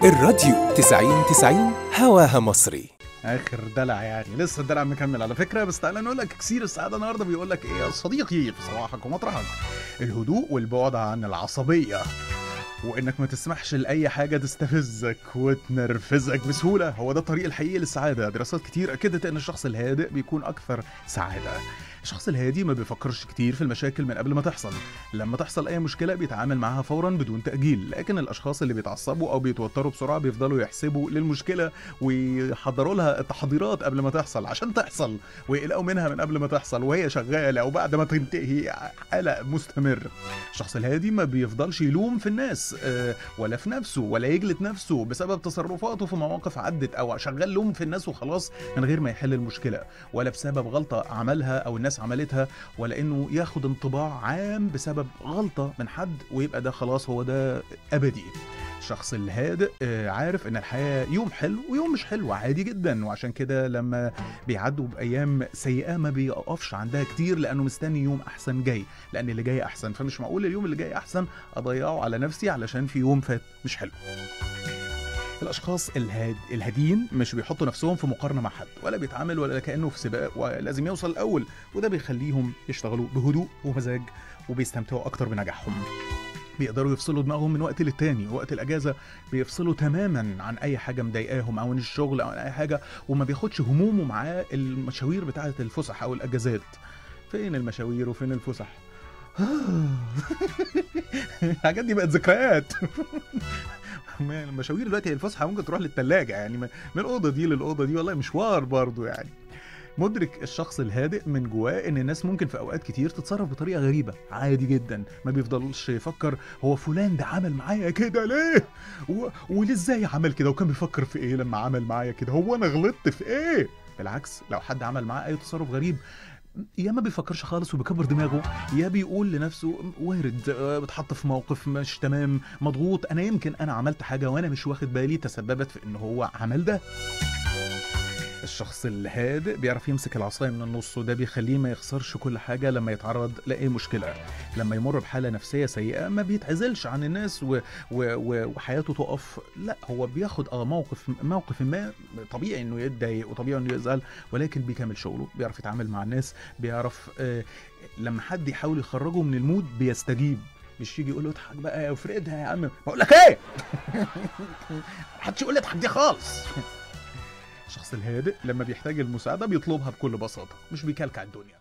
الراديو 90 90 هواها مصري اخر دلع يعني لسه الدلع مكمل على فكره بس تعالى نقول لك كثير السعاده النهارده بيقول لك ايه يا صديقي في صباحك ومطرحك الهدوء والبعد عن العصبيه وانك ما تسمحش لاي حاجه تستفزك وتنرفزك بسهوله هو ده الطريق الحقيقي للسعاده دراسات كتير اكدت ان الشخص الهادئ بيكون اكثر سعاده الشخص الهادي ما بيفكرش كتير في المشاكل من قبل ما تحصل لما تحصل اي مشكله بيتعامل معاها فورا بدون تاجيل لكن الاشخاص اللي بيتعصبوا او بيتوتروا بسرعه بيفضلوا يحسبوا للمشكله ويحضروا لها التحضيرات قبل ما تحصل عشان تحصل ويقلقوا منها من قبل ما تحصل وهي شغاله وبعد ما تنتهي قلق مستمر الشخص الهادي ما بيفضلش يلوم في الناس آه، ولا في نفسه ولا يجلد نفسه بسبب تصرفاته في مواقف عدت او شغال لوم في الناس وخلاص من غير ما يحل المشكله ولا بسبب غلطه عملها او الناس عملتها ولا انه ياخد انطباع عام بسبب غلطه من حد ويبقى ده خلاص هو ده ابدي الشخص الهادئ آه، عارف ان الحياه يوم حلو ويوم مش حلو عادي جدا وعشان كده لما بيعدوا بايام سيئه ما بيقفش عندها كتير لانه مستني يوم احسن جاي لان اللي جاي احسن فمش معقول اليوم اللي جاي احسن اضيعه على نفسي علشان في يوم فات مش حلو الاشخاص الهاد... الهاديين مش بيحطوا نفسهم في مقارنه مع حد ولا بيتعامل ولا كانه في سباق ولازم يوصل الاول وده بيخليهم يشتغلوا بهدوء ومزاج وبيستمتعوا اكتر بنجاحهم بيقدروا يفصلوا دماغهم من وقت للتاني وقت الاجازه بيفصلوا تماما عن اي حاجه مضايقاهم او عن الشغل او عن اي حاجه وما بياخدش همومه معاه المشاوير بتاعه الفسح او الاجازات فين المشاوير وفين الفسح الحاجات دي بقت ذكريات المشاوير دلوقتي الفسحه ممكن تروح للثلاجه يعني من من الاوضه دي للاوضه دي والله مشوار برضو يعني مدرك الشخص الهادئ من جواه ان الناس ممكن في اوقات كتير تتصرف بطريقه غريبه عادي جدا ما بيفضلش يفكر هو فلان ده عمل معايا كده ليه و... وليه ازاي عمل كده وكان بيفكر في ايه لما عمل معايا كده هو انا غلطت في ايه بالعكس لو حد عمل معاه اي تصرف غريب يا ما بيفكرش خالص وبيكبر دماغه يا بيقول لنفسه وارد آه، بتحط في موقف مش تمام مضغوط انا يمكن انا عملت حاجه وانا مش واخد بالي تسببت في ان هو عمل ده الشخص الهادئ بيعرف يمسك العصايه من النص وده بيخليه ما يخسرش كل حاجه لما يتعرض لاي مشكله لما يمر بحاله نفسيه سيئه ما بيتعزلش عن الناس و... و... و... وحياته تقف لا هو بياخد اه موقف موقف ما طبيعي انه يتضايق وطبيعي انه يزعل ولكن بيكمل شغله بيعرف يتعامل مع الناس بيعرف آه لما حد يحاول يخرجه من المود بيستجيب مش يجي يقول له اضحك بقى يا افردها يا عم بقول لك ايه محدش يقول لي اضحك دي خالص الشخص الهادئ لما بيحتاج المساعده بيطلبها بكل بساطه مش بيكلكع الدنيا